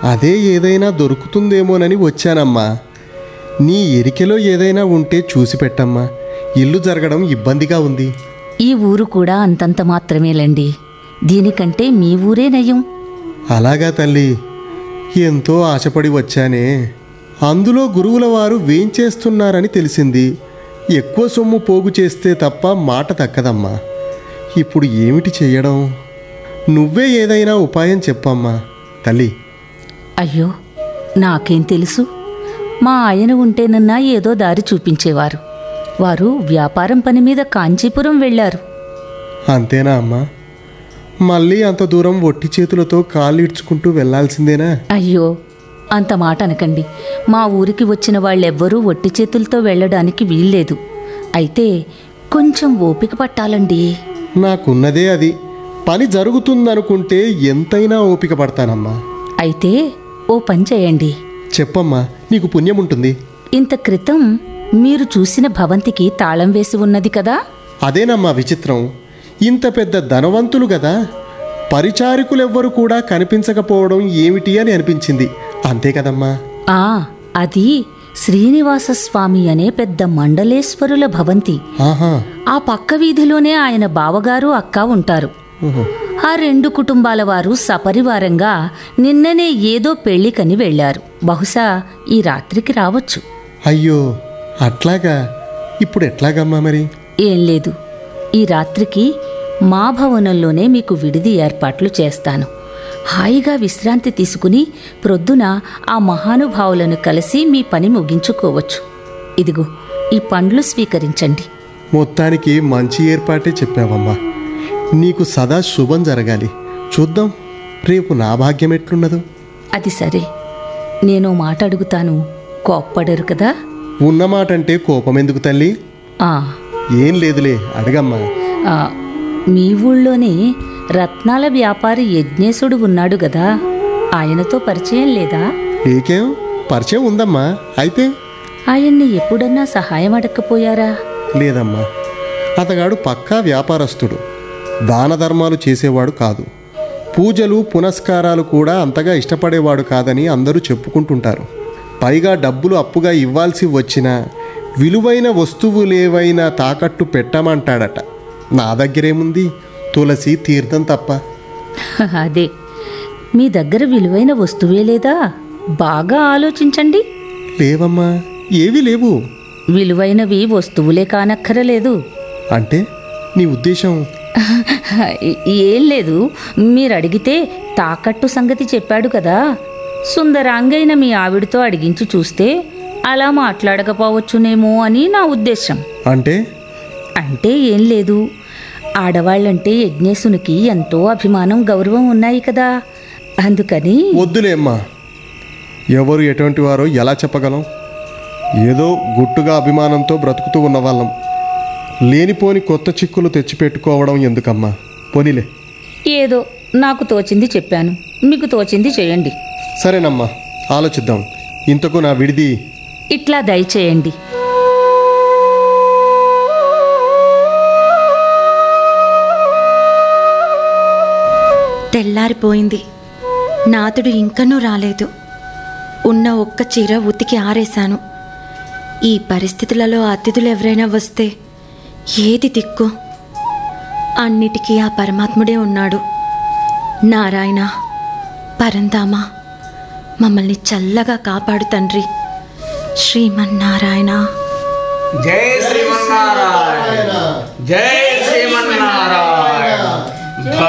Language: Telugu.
అదే ఏదైనా దొరుకుతుందేమోనని వచ్చానమ్మా నీ ఎరికెలో ఏదైనా ఉంటే చూసి పెట్టమ్మా ఇల్లు జరగడం ఇబ్బందిగా ఉంది ఈ ఊరు కూడా అంతంత మాత్రమేలండి దీనికంటే మీ ఊరే నయం అలాగా తల్లి ఎంతో ఆశపడి వచ్చానే అందులో గురువుల వారు వేంచేస్తున్నారని తెలిసింది ఎక్కువ సొమ్ము పోగు చేస్తే తప్ప మాట తక్కదమ్మా ఇప్పుడు ఏమిటి చెయ్యడం నువ్వే ఏదైనా ఉపాయం చెప్పమ్మా తల్లి అయ్యో నాకేం తెలుసు మా ఆయన ఉంటేనన్నా ఏదో దారి చూపించేవారు వారు వ్యాపారం పని మీద కాంచీపురం వెళ్ళారు అంతేనా అమ్మా మళ్ళీ అంత దూరం ఒట్టి చేతులతో కాళ్ళు ఇడ్చుకుంటూ వెళ్ళాల్సిందేనా అయ్యో అంత మాట అనకండి మా ఊరికి వచ్చిన వాళ్ళెవ్వరూ ఒట్టి చేతులతో వెళ్ళడానికి వీల్లేదు అయితే కొంచెం ఓపిక పట్టాలండి నాకున్నదే అది పని జరుగుతుందనుకుంటే ఎంతైనా ఓపిక పడతానమ్మా అయితే ఓ పని చేయండి చెప్పమ్మా నీకు పుణ్యం ఉంటుంది ఇంత క్రితం మీరు చూసిన భవంతికి తాళం వేసి ఉన్నది కదా అదేనమ్మా విచిత్రం ఇంత పెద్ద ధనవంతులు కదా పరిచారికులెవ్వరు కూడా కనిపించకపోవడం ఏమిటి అని అనిపించింది అంతే కదమ్మా ఆ అది శ్రీనివాస స్వామి అనే పెద్ద మండలేశ్వరుల భవంతి ఆహా ఆ పక్క వీధిలోనే ఆయన బావగారు అక్క ఉంటారు ఓహో. ఆ రెండు కుటుంబాల వారు సపరివారంగా నిన్ననే ఏదో పెళ్లికని వెళ్లారు బహుశా ఈ రాత్రికి రావచ్చు అయ్యో అట్లాగా ఇప్పుడు ఎట్లాగమ్మా మరి ఏం లేదు ఈ రాత్రికి మా భవనంలోనే మీకు విడిది ఏర్పాట్లు చేస్తాను హాయిగా విశ్రాంతి తీసుకుని ప్రొద్దున ఆ మహానుభావులను కలిసి మీ పని ముగించుకోవచ్చు ఇదిగో ఈ పండ్లు స్వీకరించండి మొత్తానికి మంచి ఏర్పాటే చెప్పావమ్మా నీకు సదా శుభం జరగాలి చూద్దాం రేపు నా భాగ్యం ఎట్లున్నదో అది సరే నేను మాట అడుగుతాను కోప్పడరు కదా ఉన్నమాటంటే కోపం ఎందుకు తల్లి ఆ, ఏం లేదులే అడగమ్మా ఆ, మీ ఊళ్ళోనే రత్నాల వ్యాపారి యజ్ఞేశుడు ఉన్నాడు గదా ఆయనతో పరిచయం లేదా నీకేం పరిచయం ఉందమ్మా అయితే ఆయన్ని ఎప్పుడన్నా సహాయం అడగకపోయారా లేదమ్మా అతగాడు పక్కా వ్యాపారస్తుడు దాన ధర్మాలు చేసేవాడు కాదు పూజలు పునస్కారాలు కూడా అంతగా ఇష్టపడేవాడు కాదని అందరూ చెప్పుకుంటుంటారు పైగా డబ్బులు అప్పుగా ఇవ్వాల్సి వచ్చినా విలువైన వస్తువులేవైనా తాకట్టు పెట్టమంటాడట నా దగ్గరేముంది తులసి తీర్థం తప్ప అదే మీ దగ్గర విలువైన వస్తువే లేదా బాగా ఆలోచించండి లేవమ్మా ఏవి లేవు విలువైనవి వస్తువులే కానక్కరలేదు అంటే నీ ఉద్దేశం ఏం లేదు మీరు అడిగితే తాకట్టు సంగతి చెప్పాడు కదా సుందరాంగైన మీ ఆవిడతో అడిగించి చూస్తే అలా మాట్లాడకపోవచ్చునేమో అని నా ఉద్దేశం అంటే అంటే ఏం లేదు ఆడవాళ్ళంటే యజ్ఞేశునికి ఎంతో అభిమానం గౌరవం ఉన్నాయి కదా అందుకని వద్దులే అమ్మా ఎవరు ఎటువంటి వారో ఎలా చెప్పగలం ఏదో గుట్టుగా అభిమానంతో బ్రతుకుతూ ఉన్నవాళ్ళం లేనిపోని కొత్త చిక్కులు తెచ్చిపెట్టుకోవడం ఎందుకమ్మా పోనీలే ఏదో నాకు తోచింది చెప్పాను మీకు తోచింది చేయండి సరేనమ్మా ఆలోచిద్దాం ఇంతకు నా విడిది ఇట్లా దయచేయండి తెల్లారిపోయింది నాతుడు ఇంకనూ రాలేదు ఉన్న ఒక్క చీర ఉతికి ఆరేశాను ఈ పరిస్థితులలో అతిథులు ఎవరైనా వస్తే ఏది దిక్కు అన్నిటికీ ఆ పరమాత్ముడే ఉన్నాడు నారాయణ పరంధామ మమ్మల్ని చల్లగా కాపాడు తండ్రి శ్రీమన్నారాయణ జై శ్రీమన్నారాయణ జై